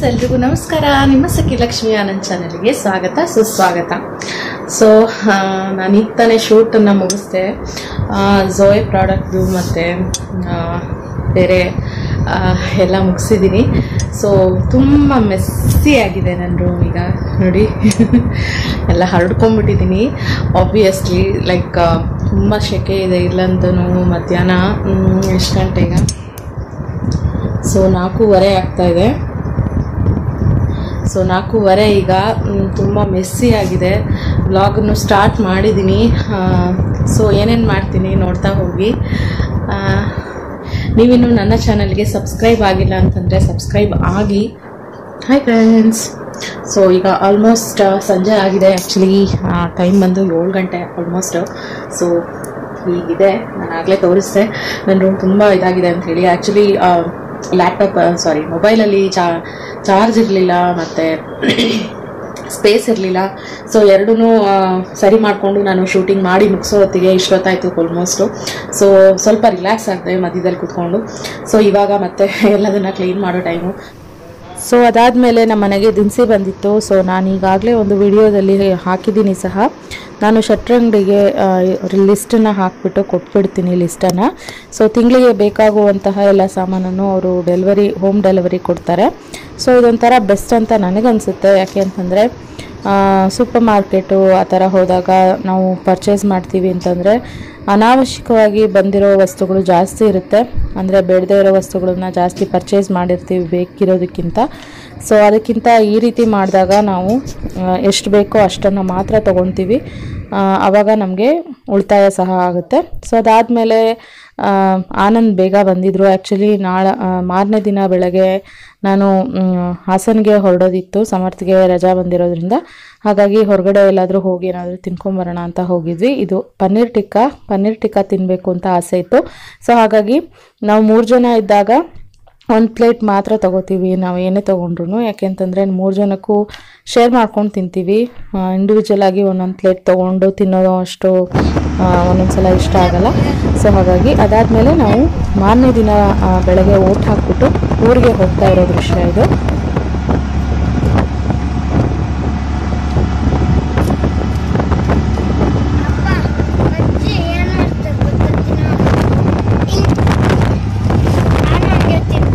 ಎಲ್ರಿಗೂ ನಮಸ್ಕಾರ ನಿಮ್ಮ ಸಖಿ ಲಕ್ಷ್ಮಿ ಆನಂದ್ ಚಾನೆಲ್ಗೆ ಸ್ವಾಗತ ಸುಸ್ವಾಗತ ಸೊ ನಾನು ಈಗ ತಾನೇ ಶೂಟನ್ನು ಮುಗಿಸ್ದೆ ಝೋಯ್ ಪ್ರಾಡಕ್ಟ್ದು ಮತ್ತು ಬೇರೆ ಆ, ಎಲ್ಲ ಮುಗಿಸಿದ್ದೀನಿ ಸೊ ತುಂಬ ಮೆಸ್ಸಿ ಆಗಿದೆ ನನ್ನ ರೂಮ್ ಈಗ ನೋಡಿ ಎಲ್ಲ ಹರಡ್ಕೊಂಡ್ಬಿಟ್ಟಿದ್ದೀನಿ ಆಬ್ವಿಯಸ್ಲಿ ಲೈಕ್ ತುಂಬ ಶೆಕೆ ಇದೆ ಇಲ್ಲಂತೂ ಮಧ್ಯಾಹ್ನ ಮ್, ಎಷ್ಟು ಗಂಟೆಗೆ ಸೊ ನಾಲ್ಕೂವರೆ ಆಗ್ತಾ ಇದೆ ಸೊ ನಾಲ್ಕೂವರೆ ಈಗ ತುಂಬ ಮೆಸ್ಸಿ ಆಗಿದೆ ವ್ಲಾಗನ್ನು ಸ್ಟಾರ್ಟ್ ಮಾಡಿದ್ದೀನಿ ಸೊ ಏನೇನು ಮಾಡ್ತೀನಿ ನೋಡ್ತಾ ಹೋಗಿ ಆ, ನೀವಿನ್ನು ನನ್ನ ಚಾನಲ್ಗೆ ಸಬ್ಸ್ಕ್ರೈಬ್ ಆಗಿಲ್ಲ ಅಂತಂದರೆ ಸಬ್ಸ್ಕ್ರೈಬ್ ಆಗಿ ಹಾಯ್ ಫ್ರೆಂಡ್ಸ್ ಸೊ ಈಗ ಆಲ್ಮೋಸ್ಟ್ ಸಂಜೆ ಆಗಿದೆ ಆ್ಯಕ್ಚುಲಿ ಟೈಮ್ ಬಂದು ಏಳು ಗಂಟೆ ಆಲ್ಮೋಸ್ಟ್ ಸೊ ಹೀಗಿದೆ ನಾನು ಆಗಲೇ ತೋರಿಸ್ದೆ ನನ್ನ ರೂಮ್ ತುಂಬ ಇದಾಗಿದೆ ಅಂತ ಹೇಳಿ ಆ್ಯಕ್ಚುಲಿ ಲ್ಯಾಪ್ಟಾಪ್ ಸಾರಿ ಮೊಬೈಲಲ್ಲಿ ಚಾ ಚಾರ್ಜ್ ಇರಲಿಲ್ಲ ಮತ್ತು ಸ್ಪೇಸ್ ಇರಲಿಲ್ಲ ಸೊ ಎರಡೂ ಸರಿ ಮಾಡಿಕೊಂಡು ನಾನು ಶೂಟಿಂಗ್ ಮಾಡಿ ಮುಗಿಸೋ ಹೊತ್ತಿಗೆ ಇಷ್ಟೊತ್ತಾಯಿತು ಆಲ್ಮೋಸ್ಟು ಸೊ ಸ್ವಲ್ಪ ರಿಲ್ಯಾಕ್ಸ್ ಆಗಿದೆ ಮಧ್ಯದಲ್ಲಿ ಕೂತ್ಕೊಂಡು ಸೊ ಇವಾಗ ಮತ್ತೆ ಎಲ್ಲದನ್ನು ಕ್ಲೀನ್ ಮಾಡೋ ಟೈಮು ಸೊ ಅದಾದಮೇಲೆ ನಮ್ಮ ಮನೆಗೆ ದಿನಸಿ ಬಂದಿತ್ತು ಸೊ ನಾನು ಈಗಾಗಲೇ ಒಂದು ವಿಡಿಯೋದಲ್ಲಿ ಹಾಕಿದ್ದೀನಿ ಸಹ ನಾನು ಶಟ್ರಂಗಡಿಗೆ ಲಿಸ್ಟನ್ನು ಹಾಕಿಬಿಟ್ಟು ಕೊಟ್ಬಿಡ್ತೀನಿ ಲಿಸ್ಟನ್ನು ಸೊ ತಿಂಗಳಿಗೆ ಬೇಕಾಗುವಂತಹ ಎಲ್ಲ ಸಾಮಾನನ್ನು ಅವರು ಡೆಲಿವರಿ ಹೋಮ್ ಡೆಲಿವರಿ ಕೊಡ್ತಾರೆ ಸೊ ಇದೊಂಥರ ಬೆಸ್ಟ್ ಅಂತ ನನಗನ್ಸುತ್ತೆ ಯಾಕೆ ಅಂತಂದರೆ ಸೂಪರ್ ಮಾರ್ಕೆಟು ಆ ಥರ ಹೋದಾಗ ನಾವು ಪರ್ಚೇಸ್ ಮಾಡ್ತೀವಿ ಅಂತಂದರೆ ಅನಾವಶ್ಯಕವಾಗಿ ಬಂದಿರೋ ವಸ್ತುಗಳು ಜಾಸ್ತಿ ಇರುತ್ತೆ ಅಂದರೆ ಬೇಡದೇ ಇರೋ ವಸ್ತುಗಳನ್ನ ಜಾಸ್ತಿ ಪರ್ಚೇಸ್ ಮಾಡಿರ್ತೀವಿ ಬೇಕಿರೋದಕ್ಕಿಂತ ಸೊ ಅದಕ್ಕಿಂತ ಈ ರೀತಿ ಮಾಡಿದಾಗ ನಾವು ಎಷ್ಟು ಬೇಕೋ ಅಷ್ಟನ್ನು ಮಾತ್ರ ತೊಗೊತೀವಿ ಆವಾಗ ನಮಗೆ ಉಳಿತಾಯ ಸಹ ಆಗುತ್ತೆ ಸೊ ಅದಾದಮೇಲೆ ಆನಂದ್ ಬೇಗ ಬಂದಿದ್ದರು ಆ್ಯಕ್ಚುಲಿ ನಾಳೆ ಮಾರನೇ ದಿನ ಬೆಳಗ್ಗೆ ನಾನು ಮ್, ಹಾಸನ್ಗೆ ಹೊರಡೋದಿತ್ತು ಸಮರ್ಥ್ಗೆ ರಜಾ ಬಂದಿರೋದ್ರಿಂದ ಹಾಗಾಗಿ ಹೊರಗಡೆ ಎಲ್ಲಾದರೂ ಹೋಗಿ ಏನಾದರೂ ತಿನ್ಕೊಂಬರೋಣ ಅಂತ ಹೋಗಿದ್ವಿ ಇದು ಪನ್ನೀರ್ ಟಿಕ್ಕಾ ಪನ್ನೀರ್ ಟಿಕ್ಕಾ ತಿನ್ನಬೇಕು ಅಂತ ಆಸೆ ಇತ್ತು ಸೊ ಹಾಗಾಗಿ ನಾವು ಮೂರು ಜನ ಇದ್ದಾಗ ಒಂದು ಪ್ಲೇಟ್ ಮಾತ್ರ ತಗೋತೀವಿ ನಾವು ಏನೇ ತೊಗೊಂಡ್ರು ಯಾಕೆಂತಂದರೆ ಮೂರು ಜನಕ್ಕೂ ಶೇರ್ ಮಾಡ್ಕೊಂಡು ತಿಂತೀವಿ ಇಂಡಿವಿಜುವಲ್ ಆಗಿ ಒಂದೊಂದು ಪ್ಲೇಟ್ ತೊಗೊಂಡು ತಿನ್ನೋದು ಅಷ್ಟು ಒಂದೊಂದು ಸಲ ಇಷ್ಟ ಆಗಲ್ಲ ಸೊ ಹಾಗಾಗಿ ಅದಾದಮೇಲೆ ನಾವು ಮಾರನೇ ದಿನ ಆ, ಬೆಳಗ್ಗೆ ಓಟ್ ಹಾಕ್ಬಿಟ್ಟು ಊರಿಗೆ ಹೋಗ್ತಾ ಇರೋ ದೃಶ್ಯ ಇದು ಅಜ್ಜಿ ಏನ್ ಮಾಡ್ತಾರೆ ಗೊತ್ತಿಲ್ಲ ನಾನು ಹೇಳ್ತೀನಿ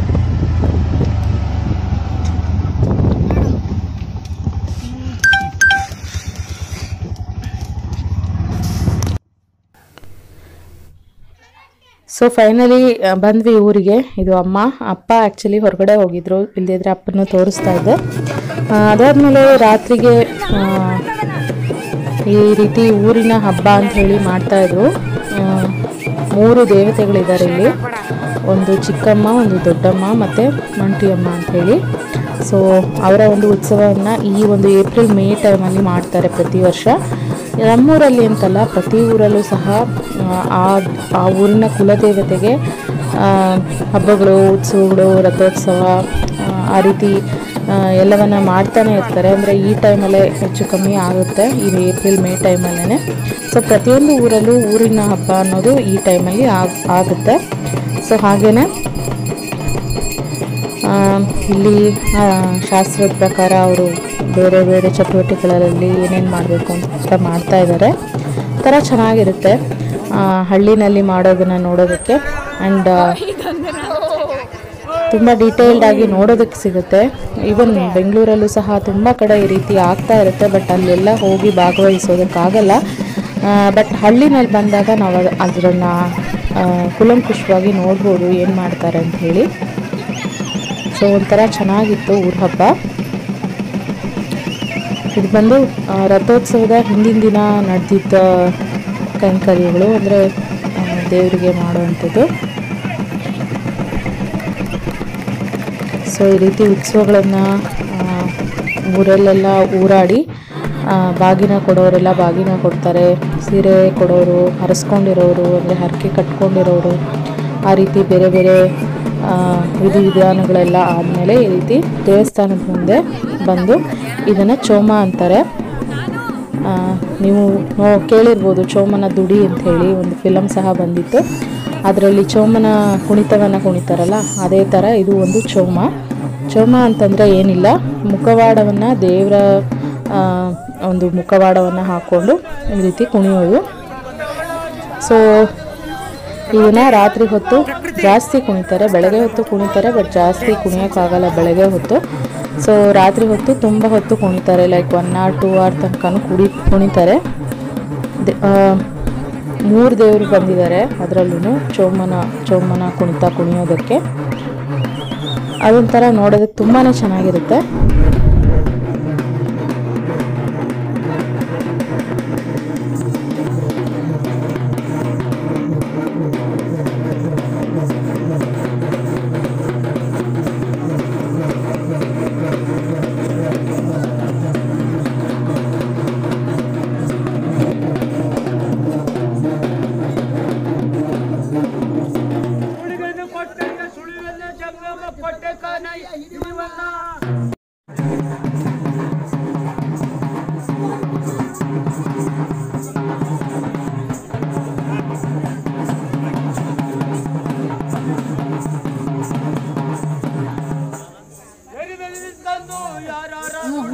ಸೊ ಫೈನಲಿ ಬಂದ್ವಿ ಊರಿಗೆ ಇದು ಅಮ್ಮ ಅಪ್ಪ ಆ್ಯಕ್ಚುಲಿ ಹೊರಗಡೆ ಹೋಗಿದ್ರು ಇಲ್ಲದಿದ್ರೆ ಅಪ್ಪನ ತೋರಿಸ್ತಾ ಇದ್ದೆ ಆ, ಅದಾದ್ಮೇಲೆ ರಾತ್ರಿಗೆ ಆ, ಈ ರೀತಿ ಊರಿನ ಹಬ್ಬ ಅಂತ ಹೇಳಿ ಮಾಡ್ತಾ ಇದ್ರು ಆ, ಮೂರು ದೇವತೆಗಳಿದ್ದಾರೆ ಇಲ್ಲಿ ಒಂದು ಚಿಕ್ಕಮ್ಮ ಒಂದು ದೊಡ್ಡಮ್ಮ ಮತ್ತು ಮಂಟಿಯಮ್ಮ ಅಂತ ಹೇಳಿ ಸೊ ಅವರ ಒಂದು ಉತ್ಸವವನ್ನು ಈ ಒಂದು ಏಪ್ರಿಲ್ ಮೇ ಟೈಮಲ್ಲಿ ಮಾಡ್ತಾರೆ ಪ್ರತಿ ವರ್ಷ ನಮ್ಮೂರಲ್ಲಿ ಅಂತಲ್ಲ ಪ್ರತಿ ಊರಲ್ಲೂ ಸಹ ಆ ಆ ಊರಿನ ಕುಲದೇವತೆಗೆ ಆ, ಹಬ್ಬಗಳು ಉತ್ಸವಗಳು ರಥೋತ್ಸವ ಆ, ಆ ರೀತಿ ಆ, ಎಲ್ಲವನ್ನ ಮಾಡ್ತಾನೆ ಇರ್ತಾರೆ ಅಂದರೆ ಈ ಟೈಮಲ್ಲೇ ಹೆಚ್ಚು ಕಮ್ಮಿ ಆಗುತ್ತೆ ಇದು ಏಪ್ರಿಲ್ ಮೇ ಟೈಮಲ್ಲೇ ಸೊ ಪ್ರತಿಯೊಂದು ಊರಲ್ಲೂ ಊರಿನ ಹಬ್ಬ ಅನ್ನೋದು ಈ ಟೈಮಲ್ಲಿ ಆಗ್ ಆಗುತ್ತೆ ಸೊ ಹಾಗೆಯೇ ಆ, ಇಲ್ಲಿ ಆ, ಶಾಸ್ತ್ರದ ಪ್ರಕಾರ ಅವರು ಬೇರೆ ಬೇರೆ ಚಟುವಟಿಕೆಗಳಲ್ಲಿ ಏನೇನು ಮಾಡಬೇಕು ಅಂತ ಮಾಡ್ತಾ ಇದ್ದಾರೆ ಥರ ಚೆನ್ನಾಗಿರುತ್ತೆ ಆ, ಹಳ್ಳಿನಲ್ಲಿ ಮಾಡೋದನ್ನು ನೋಡೋದಕ್ಕೆ ಆ್ಯಂಡ್ ತುಂಬ ಡೀಟೇಲ್ಡ್ ಆಗಿ ನೋಡೋದಕ್ಕೆ ಸಿಗುತ್ತೆ ಈವನ್ ಬೆಂಗಳೂರಲ್ಲೂ ಸಹ ತುಂಬ ಕಡೆ ಈ ರೀತಿ ಆಗ್ತಾ ಇರುತ್ತೆ ಬಟ್ ಅಲ್ಲೆಲ್ಲ ಹೋಗಿ ಭಾಗವಹಿಸೋದಕ್ಕಾಗಲ್ಲ ಬಟ್ ಹಳ್ಳಿನಲ್ಲಿ ಬಂದಾಗ ನಾವು ಅದನ್ನು ಕುಲಂಕುಷವಾಗಿ ನೋಡ್ಬೋದು ಏನು ಮಾಡ್ತಾರೆ ಅಂತ ಹೇಳಿ ಸೊ ಒಂಥರ ಚೆನ್ನಾಗಿತ್ತು ಊರ ಹಬ್ಬ ಇದು ಬಂದು ಆ, ರಥೋತ್ಸವದ ಹಿಂದಿನ ದಿನ ನಡೆದಿದ್ದ ಕೈಂಕರ್ಯಗಳು ಅಂದರೆ ದೇವರಿಗೆ ಮಾಡುವಂಥದ್ದು ಸೊ ಈ ರೀತಿ ಉತ್ಸವಗಳನ್ನು ಊರಲ್ಲೆಲ್ಲ ಊರಾಡಿ ಆ, ಬಾಗಿನ ಕೊಡೋರೆಲ್ಲ ಬಾಗಿನ ಕೊಡ್ತಾರೆ ಸೀರೆ ಕೊಡೋರು ಹರಸ್ಕೊಂಡಿರೋರು ಅಂದರೆ ಹರಕೆ ಕಟ್ಕೊಂಡಿರೋರು ಆ ರೀತಿ ಬೇರೆ ಬೇರೆ ಆ, ವಿಧಿ ವಿಧಾನಗಳೆಲ್ಲ ಆದಮೇಲೆ ಈ ರೀತಿ ದೇವಸ್ಥಾನದ ಮುಂದೆ ಬಂದು ಇದನ್ನು ಚೋಮ ಅಂತಾರೆ ಆ, ನೀವು ನೋ- ಕೇಳಿರ್ಬೋದು ಚೋಮನ ದುಡಿ ಅಂತ ಹೇಳಿ ಒಂದು ಫಿಲಮ್ ಸಹ ಬಂದಿತ್ತು ಅದರಲ್ಲಿ ಚೋಮನ ಕುಣಿತವನ್ನು ಕುಣಿತಾರಲ್ಲ ಅದೇ ಥರ ಇದು ಒಂದು ಚೋಮ ಚೋಮ ಅಂತಂದರೆ ಏನಿಲ್ಲ ಮುಖವಾಡವನ್ನು ದೇವರ ಆ, ಒಂದು ಮುಖವಾಡವನ್ನು ಹಾಕ್ಕೊಂಡು ಈ ರೀತಿ ಕುಣಿಯೋದು ಸೊ ಇದನ್ನ ರಾತ್ರಿ ಹೊತ್ತು ಜಾಸ್ತಿ ಕುಣಿತಾರೆ ಬೆಳಗ್ಗೆ ಹೊತ್ತು ಕುಣಿತಾರೆ ಬಟ್ ಜಾಸ್ತಿ ಕುಣಿಯೋಕ್ಕಾಗಲ್ಲ ಬೆಳಗ್ಗೆ ಹೊತ್ತು ಸೊ ರಾತ್ರಿ ಹೊತ್ತು ತುಂಬ ಹೊತ್ತು ಕುಣಿತಾರೆ like one or two hour ತನಕನೂ ಕುಡಿ ಕುಣಿತಾರೆ ದೆ- ಆ, ಮೂರು ದೇವರು ಬಂದಿದ್ದಾರೆ ಅದರಲ್ಲೂ ಚೋಮನ ಚೋಮನ ಕುಣಿತ ಕುಣಿಯೋದಕ್ಕೆ ಅದೊಂಥರ ನೋಡೋದಕ್ಕೆ ತುಂಬಾ ಚೆನ್ನಾಗಿರುತ್ತೆ ಸುಳಿಗನ್ನು ಕೊಟ್ಟಂಗ ಸುಳಿವನ್ನ ಜಂಗಮ ಕೊಟ್ಟೆ ಕಾನ ಇವನ್ನ ಜಗದಲ್ಲಿ ನಿಂತಂದು ಯಾರಾರ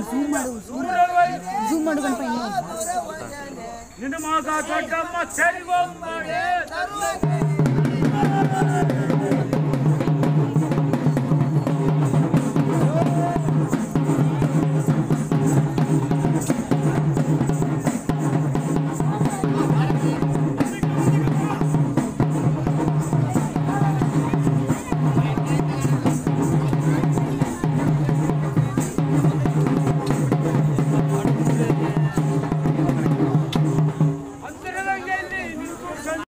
ನಿನ್ನ ಮಗ ದೊಡ್ಡಮ್ಮ ಸರಿಗೊಂಬಳೆ ಅಂತರಗಂಗೆಯಲ್ಲಿ ನಿಂತು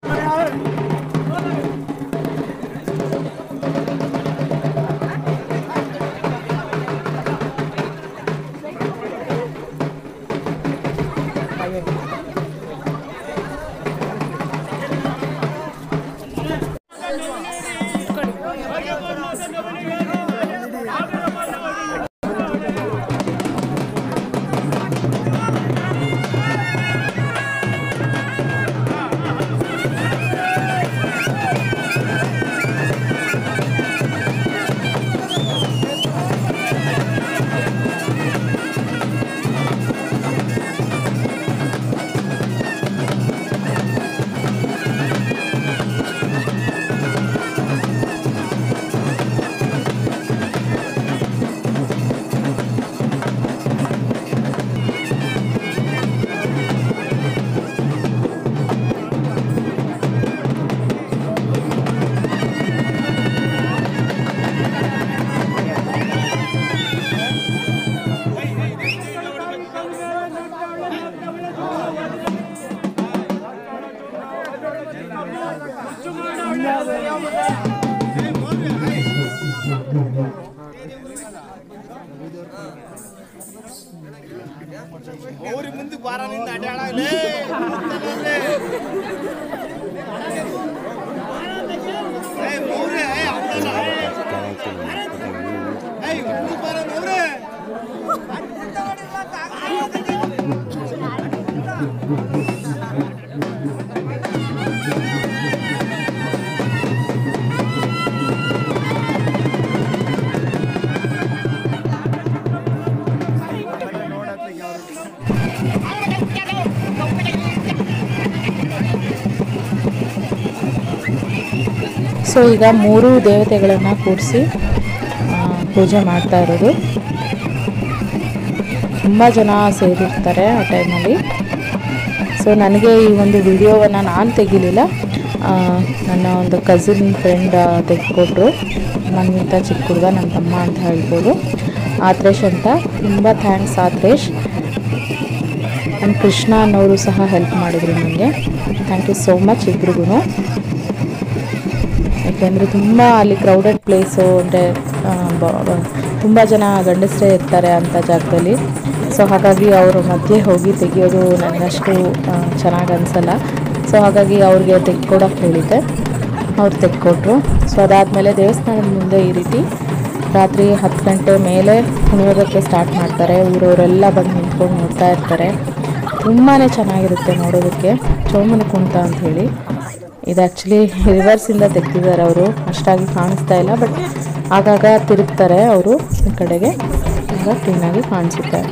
ಅವ್ರಿ ಮುಂದೆ ಬಾರ ನಿಂದ ಅಡ್ಯಾಡಲೇ ಸೊ ಈಗ ಮೂರು ದೇವತೆಗಳನ್ನು ಕೂರಿಸಿ ಪೂಜೆ ಮಾಡ್ತಾ ಇರೋದು ತುಂಬ ಜನ ಸೇರಿರ್ತಾರೆ ಆ ಟೈಮಲ್ಲಿ ಸೊ ನನಗೆ ಈ ಒಂದು ವಿಡಿಯೋವನ್ನು ನಾನು ತೆಗಿಲಿಲ್ಲ ಆ, ನನ್ನ ಒಂದು ಕಸಿನ್ ಫ್ರೆಂಡ್ ತೆಗೆದುಕೊಟ್ರು ನನ್ಗಿಂತ ಚಿಕ್ಕ ಹುಡುಗ ನನ್ನ ತಮ್ಮ ಅಂತ ಹೇಳ್ಬೋದು ಆತ್ರೇಶ್ ಅಂತ ತುಂಬ ಥ್ಯಾಂಕ್ಸ್ ಆತ್ರೇಶ್ ಆ್ಯಂಡ್ ಕೃಷ್ಣ ಅನ್ನೋರು ಸಹ ಹೆಲ್ಪ್ ಮಾಡಿದ್ರು ನನಗೆ ಥ್ಯಾಂಕ್ ಯು ಸೋ ಮಚ್ ಇಬ್ರಿಗೂ ಯಾಕೆಂದರೆ ತುಂಬ ಅಲ್ಲಿ ಕ್ರೌಡೆಡ್ ಪ್ಲೇಸು ಅಂದರೆ ತುಂಬ ಜನ ಗಂಡಸರೇ ಇರ್ತಾರೆ ಅಂಥ ಜಾಗದಲ್ಲಿ ಸೊ ಹಾಗಾಗಿ ಅವ್ರ ಮಧ್ಯೆ ಹೋಗಿ ತೆಗಿಯೋದು ನನಗಷ್ಟು ಚೆನ್ನಾಗಿ ಅನಿಸಲ್ಲ ಸೊ ಹಾಗಾಗಿ ಅವ್ರಿಗೆ ತೆಗ್ಕೊಡೋಕೆ ಹೇಳಿದ್ದೆ ಅವ್ರು ತೆಗ್ಕೊಟ್ರು ಸೊ ಅದಾದಮೇಲೆ ದೇವಸ್ಥಾನದ ಮುಂದೆ ಈ ರೀತಿ ರಾತ್ರಿ ಹತ್ತು ಗಂಟೆ ಮೇಲೆ ಕುಣಿಯೋದಕ್ಕೆ ಸ್ಟಾರ್ಟ್ ಮಾಡ್ತಾರೆ ಊರವರೆಲ್ಲ ಬಂದು ನಿಂತ್ಕೊಂಡು ನೋಡ್ತಾ ಇರ್ತಾರೆ ತುಂಬಾ ಚೆನ್ನಾಗಿರುತ್ತೆ ನೋಡೋದಕ್ಕೆ ಚೌಮನ ಕುಣಿತ ಅಂತ ಹೇಳಿ ಇದು ಆ್ಯಕ್ಚುಲಿ ರಿವರ್ಸಿಂದ ತೆಗ್ದಿದ್ದಾರೆ ಅವರು ಅಷ್ಟಾಗಿ ಕಾಣಿಸ್ತಾ ಇಲ್ಲ ಬಟ್ ಆಗಾಗ ತಿರುಗ್ತಾರೆ ಅವರು ಈ ಕಡೆಗೆ ಆಗ ಕ್ಲೀನಾಗಿ ಕಾಣಿಸುತ್ತೆ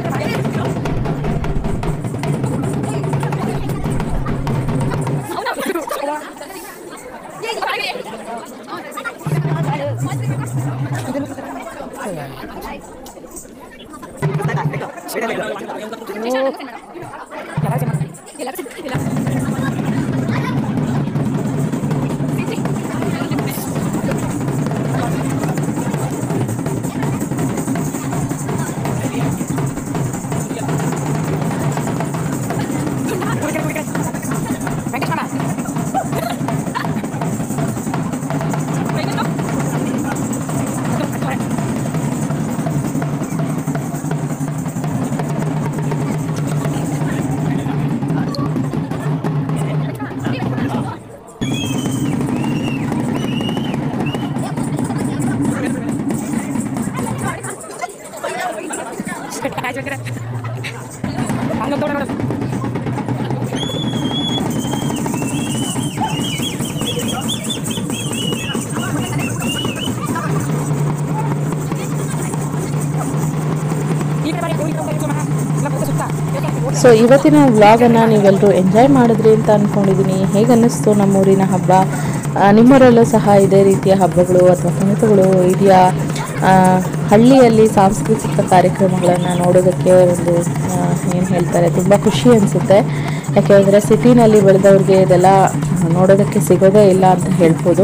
ಸೊ ಇವತ್ತಿನ ವ್ಲಾಗನ್ನು ನೀವೆಲ್ಲರೂ ಎಂಜಾಯ್ ಮಾಡಿದ್ರಿ ಅಂತ ಅಂದ್ಕೊಂಡಿದ್ದೀನಿ ಹೇಗೆ ಅನ್ನಿಸ್ತು ನಮ್ಮೂರಿನ ಹಬ್ಬ ಆ, ನಿಮ್ಮೂರಲ್ಲೂ ಸಹ ಇದೇ ರೀತಿಯ ಹಬ್ಬಗಳು ಅಥವಾ ಕುಣಿತಗಳು ಇದೆಯಾ ಆ, ಹಳ್ಳಿಯಲ್ಲಿ ಸಾಂಸ್ಕೃತಿಕ ಕಾರ್ಯಕ್ರಮಗಳನ್ನು ನೋಡೋದಕ್ಕೆ ಒಂದು ಏನು ಹೇಳ್ತಾರೆ ತುಂಬ ಖುಷಿ ಅನಿಸುತ್ತೆ ಯಾಕೆಂದರೆ ಸಿಟಿನಲ್ಲಿ ಬೆಳೆದವ್ರಿಗೆ ಇದೆಲ್ಲ ನೋಡೋದಕ್ಕೆ ಸಿಗೋದೇ ಇಲ್ಲ ಅಂತ ಹೇಳ್ಬೋದು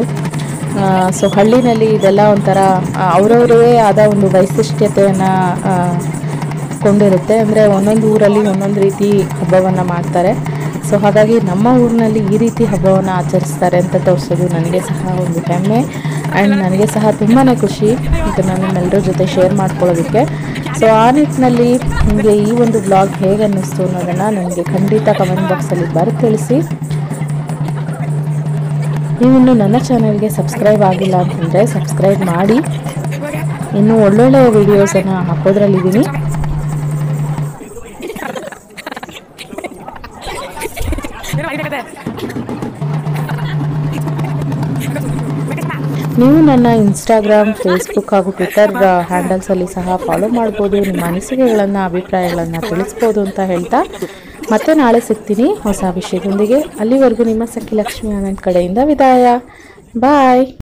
ಸೊ ಹಳ್ಳಿನಲ್ಲಿ ಇದೆಲ್ಲ ಒಂಥರ ಅವರವರೇ ಆದ ಒಂದು ವೈಶಿಷ್ಟ್ಯತೆಯನ್ನು ಕೊಂಡಿರುತ್ತೆ ಅಂದರೆ ಒಂದೊಂದು ಊರಲ್ಲಿ ಒಂದೊಂದು ರೀತಿ ಹಬ್ಬವನ್ನು ಮಾಡ್ತಾರೆ ಸೊ ಹಾಗಾಗಿ ನಮ್ಮ ಊರಿನಲ್ಲಿ ಈ ರೀತಿ ಹಬ್ಬವನ್ನು ಆಚರಿಸ್ತಾರೆ ಅಂತ ತೋರಿಸೋದು ನನಗೆ ಸಹ ಒಂದು ಹೆಮ್ಮೆ ಆ್ಯಂಡ್ ನನಗೆ ಸಹ ತುಂಬಾ ಖುಷಿ ಇದನ್ನು ನಿಮ್ಮೆಲ್ಲರ ಜೊತೆ ಶೇರ್ ಮಾಡ್ಕೊಳ್ಳೋದಕ್ಕೆ ಸೊ ಆ ನಿಟ್ಟಿನಲ್ಲಿ ನಿಮಗೆ ಈ ಒಂದು ಬ್ಲಾಗ್ ಹೇಗೆ ಅನ್ನಿಸ್ತು ಅನ್ನೋದನ್ನು ನನಗೆ ಖಂಡಿತ ಕಮೆಂಟ್ ಬಾಕ್ಸಲ್ಲಿ ಬರೆದು ತಿಳಿಸಿ ನೀವಿನ್ನು ನನ್ನ ಚಾನಲ್ಗೆ ಸಬ್ಸ್ಕ್ರೈಬ್ ಆಗಿಲ್ಲ ಅಂತಂದರೆ ಸಬ್ಸ್ಕ್ರೈಬ್ ಮಾಡಿ ಇನ್ನು ಒಳ್ಳೊಳ್ಳೆಯ ವೀಡಿಯೋಸನ್ನು ಹಾಕೋದ್ರಲ್ಲಿದ್ದೀನಿ ನೀವು ನನ್ನ ಇನ್ಸ್ಟಾಗ್ರಾಮ್ ಫೇಸ್ಬುಕ್ ಹಾಗೂ ಟ್ವಿಟರ್ ಹ್ಯಾಂಡಲ್ಸಲ್ಲಿ ಸಹ ಫಾಲೋ ಮಾಡ್ಬೋದು ನಿಮ್ಮ ಅನಿಸಿಕೆಗಳನ್ನು ಅಭಿಪ್ರಾಯಗಳನ್ನು ತಿಳಿಸ್ಬೋದು ಅಂತ ಹೇಳ್ತಾ ಮತ್ತೆ ನಾಳೆ ಸಿಗ್ತೀನಿ ಹೊಸ ವಿಷಯದೊಂದಿಗೆ ಅಲ್ಲಿವರೆಗೂ ನಿಮ್ಮ ಸಖಿ ಲಕ್ಷ್ಮಿ ಆನಂದ್ ಕಡೆಯಿಂದ ವಿದಾಯ ಬಾಯ್